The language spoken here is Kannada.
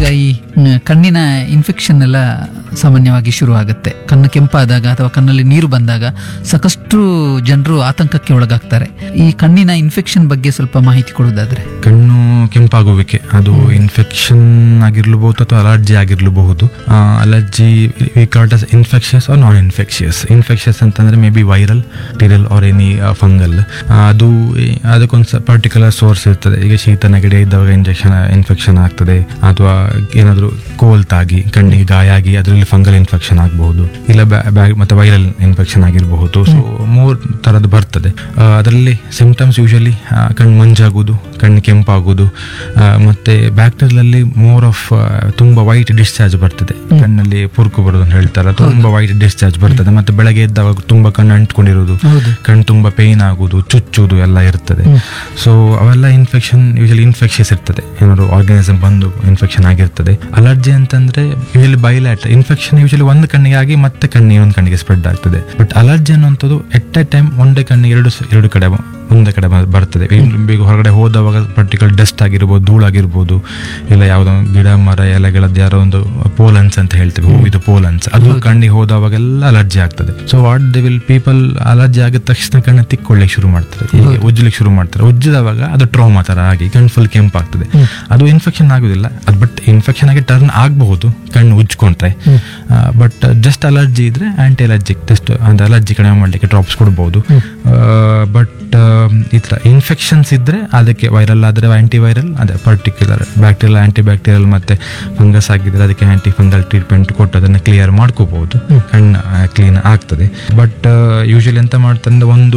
ಈಗ ಈ ಮ್, ಕಣ್ಣಿನ ಇನ್ಫೆಕ್ಷನ್ ಎಲ್ಲ ಸಾಮಾನ್ಯವಾಗಿ ಶುರು ಆಗುತ್ತೆ ಕಣ್ಣು ಕೆಂಪಾದಾಗ ಅಥವಾ ಕಣ್ಣಲ್ಲಿ ನೀರು ಬಂದಾಗ ಸಾಕಷ್ಟು ಜನರು ಆತಂಕಕ್ಕೆ ಒಳಗಾಗ್ತಾರೆ ಈ ಕಣ್ಣಿನ ಇನ್ಫೆಕ್ಷನ್ ಬಗ್ಗೆ ಸ್ವಲ್ಪ ಮಾಹಿತಿ ಕೊಡೋದಾದ್ರೆ ಕಣ್ಣು ಕೆಂಪಾಗುವಿಕೆ ಅದು ಇನ್ಫೆಕ್ಷನ್ ಆಗಿರ್ಲಬಹುದು ಅಥವಾ ಅಲರ್ಜಿ ಆಗಿರ್ಲಬಹುದು allergy we called infectious or non infectious infectious ಅಂತಂದ್ರೆ ಮೇ ಬಿ ವೈರಲ್ ಟಿರಲ್ ಆರ್ ಎನಿ ಫಂಗಲ್ ಅದು ಅದಕ್ಕೊಂದು ಪರ್ಟಿಕ್ಯುಲರ್ ಸೋರ್ಸ್ ಇರ್ತದೆ ಈಗ ಶೀತ ನೆಗಡಿ ಇದ್ದಾಗ ಇಂಜೆಕ್ಷನ್ ಇನ್ಫೆಕ್ಷನ್ ಆಗ್ತದೆ ಅಥವಾ ಏನಾದರೂ ಕೋಲ್ತಾಗಿ ಕಣ್ಣಿಗೆ ಗಾಯ ಆಗಿ ಅದರಲ್ಲಿ ಫಂಗಲ್ ಇನ್ಫೆಕ್ಷನ್ ಆಗಬಹುದು ಇಲ್ಲ ಬ್ಯಾ- ಮತ್ತೆ ವೈರಲ್ ಇನ್ಫೆಕ್ಷನ್ ಆಗಿರಬಹುದು ಸೊ ಮೂರು ಥರದ್ದು ಬರ್ತದೆ ಆ, ಅದರಲ್ಲಿ ಸಿಂಪ್ಟಮ್ಸ್ ಯೂಶಲಿ ಕಣ್ಣು ಮಂಜಾಗುವುದು ಕಣ್ಣು ಕೆಂಪಾಗುವುದು ಆ, ಮತ್ತೆ ಬ್ಯಾಕ್ಟೀರಿಯಲ್ ಮೋರ್ ಆಫ್ ತುಂಬಾ ವೈಟ್ ಡಿಸ್ಚಾರ್ಜ್ ಬರ್ತದೆ ಕಣ್ಣಲ್ಲಿ ಪುರ್ಕು ಬರೋದು ಅಂತ ಹೇಳ್ತಾರೆ ತುಂಬಾ ವೈಟ್ ಡಿಸ್ಚಾರ್ಜ್ ಬರ್ತದೆ ಮತ್ತೆ ಬೆಳಗ್ಗೆ ಎದ್ದಾಗ ತುಂಬಾ ಕಣ್ಣು ಅಂಟ್ಕೊಂಡಿರೋದು ಹೌದು. ಕಣ್ಣು ತುಂಬಾ ಪೇನ್ ಆಗುವುದು ಚುಚ್ಚುವುದು ಎಲ್ಲ ಇರ್ತದೆ ಸೊ ಅವೆಲ್ಲ ಇನ್ಫೆಕ್ಷನ್ ಯೂಶಲಿ ಇನ್ಫೆಕ್ಷಸ್ ಇರ್ತದೆ ಏನಾದ್ರು ಆರ್ಗನಿಸಮ್ ಬಂದು ಇನ್ಫೆಕ್ಷನ್ ಆಗಿರ್ತದೆ ಅಲರ್ಜಿ ಅಂತಂದ್ರೆ ಯೂಶಲಿ ಬೈಲ್ಯಾಟ್ ಇನ್ಫೆಕ್ಷನ್ ಯೂಶಲಿ ಒಂದು ಕಣ್ಣಿಗೆ ಆಗಿ ಮತ್ತೆ ಕಣ್ಣು ಇನ್ನೊಂದು ಕಣ್ಣಿಗೆ ಸ್ಪ್ರೆಡ್ ಆಗ್ತದೆ ಬಟ್ ಅಲರ್ಜಿ ಅನ್ನುವಂಥದ್ದು ಎಟ್ ಎ ಟೈಮ್ ಒಂದೇ ಕಣ್ಣಿಗೆ ಎರಡು ಸ- ಎರಡು ಕಡೆ ಬ- ಒಂದೇ ಕಡೆ ಬ- ಬರ್ತದೆ ಈಗ ಹೊರಗಡೆ ಹೋದವಾಗ ಪರ್ಟಿಕ್ಯುಲರ್ ಡಸ್ಟ್ ಆಗಿರ್ಬೋದು ಧೂಳಾಗಿರ್ಬೋದು ಇಲ್ಲ ಯಾವುದೋ ಒಂದು ಗಿಡ ಮರ ಎಲೆಗಳದ್ದು ಯಾರೋ ಒಂದು ಪೋಲನ್ಸ್ ಅಂತ ಹೇಳ್ತೀವಿ ಹೂವಿದು ಪೋಲನ್ಸ್ ಅದು ಕಣ್ಣಿಗೆ ಹೋದವಾಗೆಲ್ಲ ಅಲರ್ಜಿ ಆಗ್ತದೆ so what they will people allergy ಆಗಿದ ತಕ್ಷಣ ಕಣ್ಣು ತಿಕ್ಕೊಳ್ಳಿಕ್ಕೆ ಶುರು ಮಾಡ್ತಾರೆ ಹೀಗೆ ಉಜ್ಜಲಿಕ್ಕೆ ಶುರು ಮಾಡ್ತಾರೆ ಉಜ್ಜಿದವಾಗ ಅದು ಟ್ರೋಮಾ ತರ ಆಗಿ ಕಣ್ಣು ಫುಲ್ ಕೆಂಪಾಗ್ತದೆ ಅದು ಇನ್ಫೆಕ್ಷನ್ ಆಗುದಿಲ್ಲ ಅದು ಬಟ್ ಇನ್ಫೆಕ್ಷನ್ ಆಗಿ ಟರ್ನ್ ಆಗಬಹುದು ಕಣ್ಣು ಉಜ್ಕೊಂಡ್ರೆ ಬಟ್ ಜಸ್ಟ್ ಅಲರ್ಜಿ ಇದ್ರೆ ಆಂಟಿ ಅಲರ್ಜಿಕ್ ಟೆಸ್ಟ್ ಅಂದ್ರೆ ಅಲರ್ಜಿ ಕಡಿಮೆ ಮಾಡಲಿಕ್ಕೆ ಡ್ರಾಪ್ಸ್ ಕೊಡ್ಬೋದು ಬಟ್ ಈ ಥರ ಇನ್ಫೆಕ್ಷನ್ಸ್ ಇದ್ರೆ ಅದಕ್ಕೆ ವೈರಲ್ ಆದರೆ ಆಂಟಿ ವೈರಲ್ ಅದೇ ಪರ್ಟಿಕ್ಯುಲರ್ ಬ್ಯಾಕ್ಟೀರಿಯಲ್ ಆಂಟಿ ಬ್ಯಾಕ್ಟೀರಿಯಲ್ ಮತ್ತೆ ಫಂಗಸ್ ಆಗಿದ್ರೆ ಅದಕ್ಕೆ ಆಂಟಿ ಫಂಗಲ್ ಟ್ರೀಟ್ಮೆಂಟ್ ಕೊಟ್ಟು ಅದನ್ನ ಕ್ಲಿಯರ್ ಮಾಡ್ಕೋಬಹುದು ಕಣ್ಣು ಕ್ಲೀನ್ ಆಗ್ತದೆ ಬಟ್ ಯೂಶಲಿ ಎಂತ ಮಾಡ್ತಾರೆ ಅಂದ್ರೆ ಒಂದು